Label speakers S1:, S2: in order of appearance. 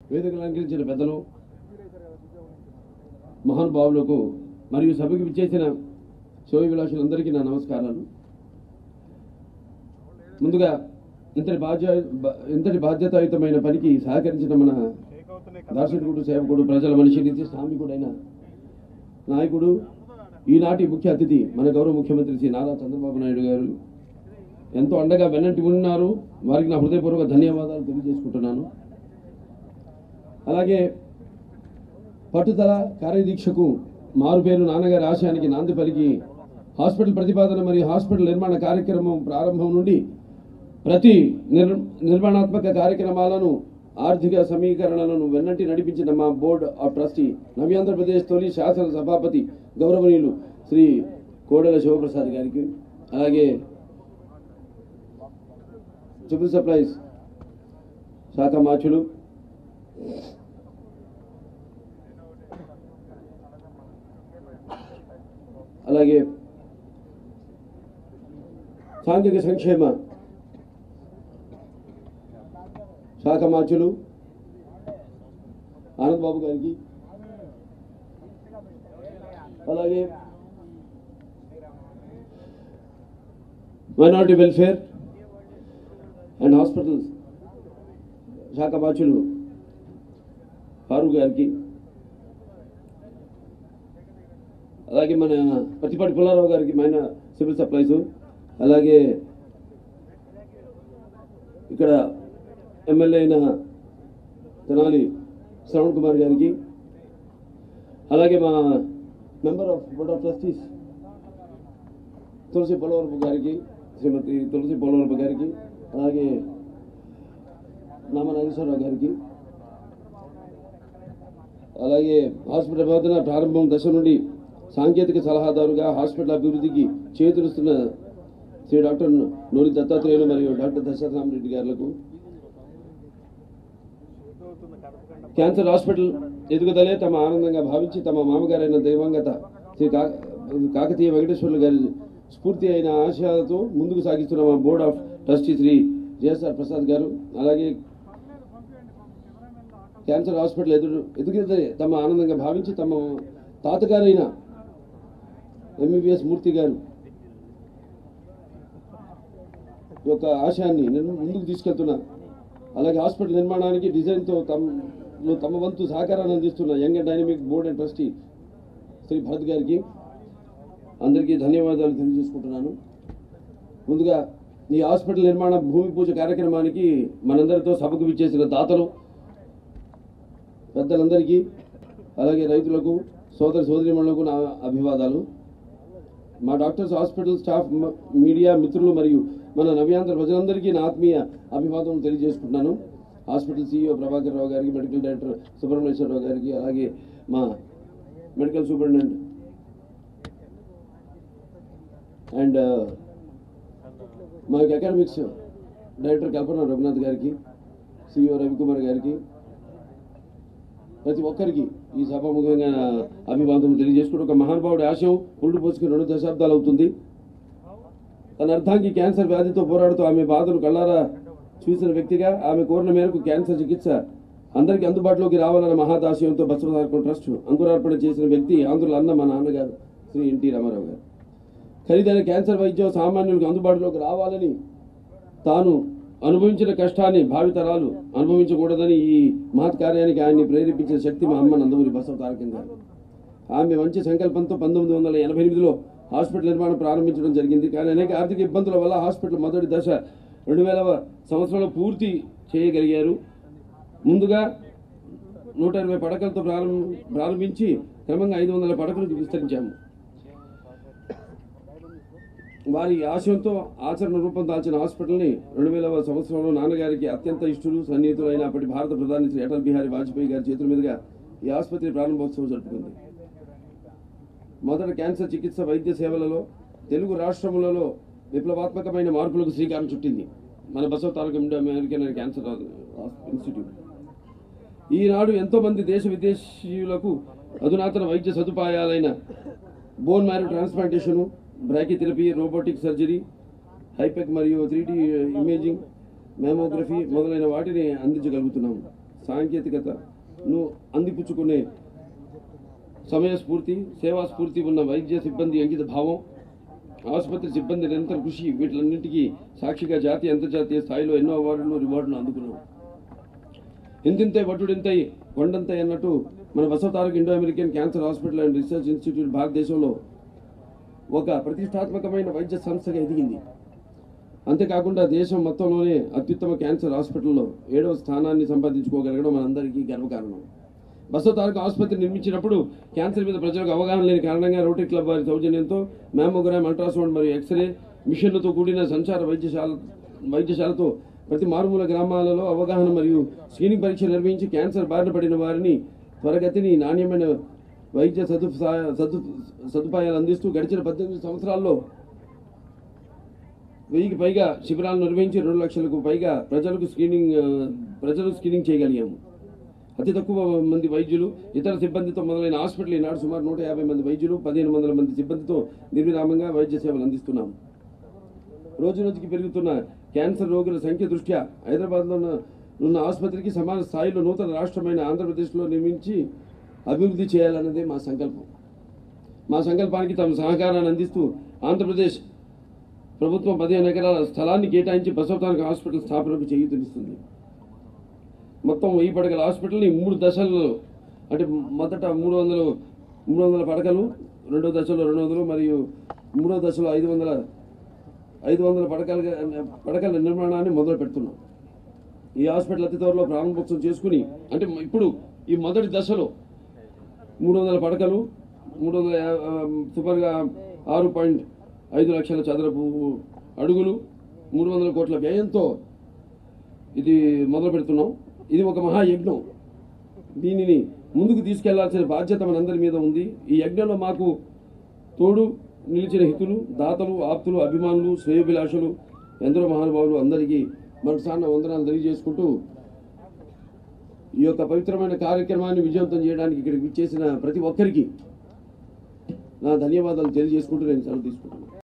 S1: వేదికలు అలంకరించిన పెద్దలు మహానుభావులకు మరియు సభకు విచ్చేసిన శోభిలాషులందరికీ నా నమస్కారాలు ముందుగా ఇంతటి బాధ్య బ- ఇంతటి బాధ్యతాయుతమైన పనికి సహకరించిన మన దార్శనికుడు సేవకుడు ప్రజల మనిషి నిత్య శ్రామికుడైన నాయకుడు ఈనాటి ముఖ్య అతిథి మన గౌరవ ముఖ్యమంత్రి శ్రీ నారా చంద్రబాబు నాయుడు గారు ఎంతో అండగా వెన్నంటి ఉన్నారు వారికి నా హృదయపూర్వక ధన్యవాదాలు తెలియజేసుకుంటున్నాను అలాగే పట్టుదల కార్యదీక్షకు మారుపేరు నాన్నగారి ఆశయానికి నాంది పలికి హాస్పిటల్ ప్రతిపాదన మరియు హాస్పిటల్ నిర్మాణ కార్యక్రమం ప్రారంభం నుండి ప్రతి నిర్ నిర్మాణాత్మక కార్యక్రమాలను ఆర్థిక సమీకరణలను వెన్నంటి నడిపించిన మా బోర్డ్ ఆఫ్ ట్రస్టీ నవ్యాంధ్రప్రదేశ్ తొలి శాసన సభాపతి గౌరవనీయులు శ్రీ కోడెల శివప్రసాద్ గారికి అలాగే సివిల్ సప్లైస్ శాఖ మాచులు అలాగే సాంఘిక సంక్షేమ శాఖ మార్చులు ఆనంద్ బాబు గారికి అలాగే మైనారిటీ వెల్ఫేర్ అండ్ హాస్పిటల్స్ శాఖ మార్చులు ఫారూక్ గారికి అలాగే మన పత్తిపాటి పుల్లారావు గారికి మైన సివిల్ సప్లైస్ అలాగే ఇక్కడ ఎమ్మెల్యే అయిన తెనాలి శ్రవణ్ కుమార్ గారికి అలాగే మా member of board of trustees Tulasi Polavarapu గారికి శ్రీమతి తులసి పోలవరపు గారికి అలాగే నామ నాగేశ్వరరావు గారికి అలాగే హాస్పిటల్ ప్రవర్తన ప్రారంభం దశ నుండి సాంకేతిక సలహాదారుగా హాస్పిటల్ అభివృద్ధికి చేతులుస్తున్న శ్రీ డాక్టర్ నూరి దత్తాత్రేయులు మరియు డాక్టర్ దశరథరామరెడ్డి గారులకు క్యాన్సర్ హాస్పిటల్ ఎదుగుదలే తమ ఆనందంగా భావించి తమ మామగారైన దివంగత శ్రీ కా కాకతీయ వెంకటేశ్వర్లు గారి స్ఫూర్తి అయిన ఆశయాలతో ముందుకు సాగిస్తున్న మా board of trustee Shri JSR Prasad గారు అలాగే క్యాన్సర్ హాస్పిటల్ ఎదురు ఎదుగుదలే తమ ఆనందంగా భావించి తమ తాతగారైన ఎంబీబీఎస్ మూర్తి గారు యొక్క ఆశయాన్ని నిర్- ముందుకు తీసుకెళ్తున్న అలాగే హాస్పిటల్ నిర్మాణానికి డిజైన్తో తమ లో తమ వంతు సహకారాన్ని అందిస్తున్న young and dynamic board and trustee Shri Bharat గారికి అందరికీ ధన్యవాదాలు తెలియజేసుకుంటున్నాను ముందుగా ఈ హాస్పిటల్ నిర్మాణ భూమి పూజ కార్యక్రమానికి మనందరితో సభకు విచ్చేసిన దాతలు పెద్దలందరికీ అలాగే రైతులకు సోదర సోదరిమణులకు నా అభివాదాలు మా డాక్టర్స్ హాస్పిటల్ స్టాఫ్ మ- మీడియా మిత్రులు మరియు మన నవ్యాంధ్ర ప్రజలందరికీ నా ఆత్మీయ అభివాదం తెలియజేసుకుంటున్నాను హాస్పిటల్ సీఈఓ ప్రభాకర్ రావు గారికి మెడికల్ డైరెక్టర్ సుబ్రహ్మణ్యేశ్వరరావు గారికి అలాగే మా మెడికల్ సూపరింటెండెంట్ అండ్ మా యొక్క అకాడమిక్స్ డైరెక్టర్ కల్పన రఘునాథ్ గారికి సిఇఓ రవికుమార్ గారికి ప్రతి ఒక్కరికి ఈ సభాముఖంగా నా అభివాదం తెలియజేసుకుంటూ ఒక మహానుభావుడి ఆశయం పురుడు పోసుకుని రెండు దశాబ్దాలు అవుతుంది తన అర్థానికి క్యాన్సర్ వ్యాధితో పోరాడుతూ ఆమె బాధను కళ్ళారా చూసిన వ్యక్తిగా ఆమె కోరిన మేరకు క్యాన్సర్ చికిత్స అందరికీ అందుబాటులోకి రావాలన్న మహాదాశయంతో బసవతారకం ట్రస్ట్ అంకురార్పణ చేసిన వ్యక్తి ఆంధ్రుల అన్న మా నాన్నగారు శ్రీ ఎన్టీ రామారావు గారు ఖరీదైన క్యాన్సర్ వైద్యం సామాన్యులకు అందుబాటులోకి రావాలని తాను అనుభవించిన కష్టాన్ని భావితరాలు అనుభవించకూడదని ఈ మహత్ కార్యానికి ఆయన్ని ప్రేరేపించిన శక్తి మా అమ్మ నందమూరి బసవ తారకం గారు ఆమె మంచి సంకల్పంతో పంతొమ్మిది వందల ఎనభై ఎనిమిదిలో హాస్పిటల్ నిర్మాణం ప్రారంభించడం జరిగింది కానీ అనేక ఆర్థిక ఇబ్బందుల వల్ల హాస్పిటల్ మొదటి దశ రెండు వేల సంవత్సరంలో పూర్తి చేయగలిగారు ముందుగా నూట ఇరవై పడకలతో ప్రారంభ ప్రారంభించి క్రమంగా ఐదు వందల పడకలకు విస్తరించాము వారి ఆశయంతో ఆచరణ రూపం దాల్చిన హాస్పిటల్ని రెండు వేల సంవత్సరంలో నాన్నగారికి అత్యంత ఇష్టలు సన్నిహితులు అయిన అప్పటి భారత ప్రధాని శ్రీ అటల్ బిహారీ వాజ్పేయి గారి చేతుల మీదుగా ఈ ఆసుపత్రి ప్రారంభోత్సవం జరుపుకుంది మొదట క్యాన్సర్ చికిత్స వైద్య సేవలలో తెలుగు రాష్ట్రములలో విప్లవాత్మకమైన మార్పులకు శ్రీకారం చుట్టింది మన Basava Taraka India American cancer institute ఈనాడు ఎంతో మంది దేశ విదేశీయులకు అధునాతన వైద్య సదుపాయాలైన bone marrow transplantation brachytherapy robotic surgery హైపెక్ మరియు త్రీ ఇమేజింగ్ మెమోగ్రఫీ మొదలైన వాటిని అందించగలుగుతున్నాము సాంకేతికతను అందిపుచ్చుకునే సమయస్ఫూర్తి సేవా స్ఫూర్తి ఉన్న వైద్య సిబ్బంది అంకిత భావం ఆసుపత్రి సిబ్బంది నిరంతర కృషి వీటిలన్నింటికీ సాక్షిగా జాతీయ అంతర్జాతీయ స్థాయిలో ఎన్నో అవార్డులు రివార్డులు అందుకున్నాం ఇంతింతై వటుడింతై కొండంతై అన్నట్టు మన Basavataraka Indo American cancer hospital and research institute భారతదేశంలో ఒక ప్రతిష్టాత్మకమైన వైద్య సంస్థగా ఎదిగింది అంతేకాకుండా దేశం మొత్తంలోనే అత్యుత్తమ క్యాన్సర్ హాస్పిటల్లో ఏడవ స్థానాన్ని సంపాదించుకోగలగడం మనందరికీ గర్వకారణం బసవతారక ఆసుపత్రి నిర్మించినప్పుడు క్యాన్సర్ మీద ప్రజలకు అవగాహన లేని కారణంగా రోటరీ క్లబ్ వారి సౌజన్యంతో మ్యామోగ్రామ్ అల్ట్రాసౌండ్ మరియు ఎక్స్రే మిషన్లతో కూడిన సంచార వైద్యశాల వైద్యశాలతో ప్రతి మారుమూల గ్రామాలలో అవగాహన మరియు స్క్రీనింగ్ పరీక్ష నిర్వహించి క్యాన్సర్ బారిన పడిన వారిని త్వరగతిని నాణ్యమైన వైద్య సదుపాయ సదు సదుపాయాలు అందిస్తూ గడిచిన పద్దెనిమిది సంవత్సరాల్లో వెయ్యికి పైగా శిబిరాలు నిర్వహించి రెండు లక్షలకు పైగా ప్రజలకు స్క్రీనింగ్ ఆ, ప్రజలు స్క్రీనింగ్ చేయగలిగాము అతి తక్కువ మంది వైద్యులు ఇతర సిబ్బందితో మొదలైన హాస్పిటల్ ఈనాడు సుమారు నూట యాభై మంది వైద్యులు పదిహేను వందల మంది సిబ్బందితో నిర్విరామంగా వైద్య సేవలు అందిస్తున్నాం రోజు రోజుకి పెరుగుతున్న క్యాన్సర్ రోగుల సంఖ్య దృష్ట్యా హైదరాబాద్లో ఉన్న ఉన్న ఆసుపత్రికి సమాన స్థాయిలో నూతన రాష్ట్రమైన ఆంధ్రప్రదేశ్లో నిర్మించి అభివృద్ధి చేయాలన్నదే మా సంకల్పం మా సంకల్పానికి తమ సహకారాన్ని అందిస్తూ ఆంధ్రప్రదేశ్ ప్రభుత్వం పదిహేను ఎకరాల స్థలాన్ని కేటాయించి బసవతారక హాస్పిటల్ స్థాపనకు చేయూతనిస్తుంది మొత్తం వెయ్యి పడకల హాస్పిటల్ని మూడు దశల్లో అంటే మొదట మూడు వందలు మూడు వందల పడకలు రెండో దశలో రెండు వందలు మరియు మూడో దశలో ఐదు వందల ఐదు వందల పడకల పడకల నిర్మాణాన్ని మొదలు పెడుతున్నాం ఈ హాస్పిటల్ అతి త్వరలో ప్రారంభోత్సవం చేసుకుని అంటే ఇప్పుడు ఈ మొదటి దశలో మూడు వందల పడకలు మూడు వందల యా- ఆ, సుమారుగా ఆరు పాయింట్ ఐదు లక్షల చదరపు అడుగులు మూడు వందల కోట్ల వ్యయంతో ఇది మొదలు పెడుతున్నాం ఇది ఒక మహాయజ్ఞం దీనిని ముందుకు తీసుకెళ్లాల్సిన బాధ్యత మనందరి మీద ఉంది ఈ యజ్ఞంలో మాకు తోడు నిలిచిన హితులు దాతలు ఆప్తులు అభిమానులు శ్రేయోభిలాషులు ఎందరో మహానుభావులు అందరికీ మరొకసారి నా వందనాలు తెలియజేసుకుంటూ ఈ యొక్క పవిత్రమైన కార్యక్రమాన్ని విజయవంతం చేయడానికి ఇక్కడికి విచ్చేసిన ప్రతి ఒక్కరికి నా ధన్యవాదాలు తెలియజేసుకుంటూ నేను సెలవు తీసుకుంటున్నాను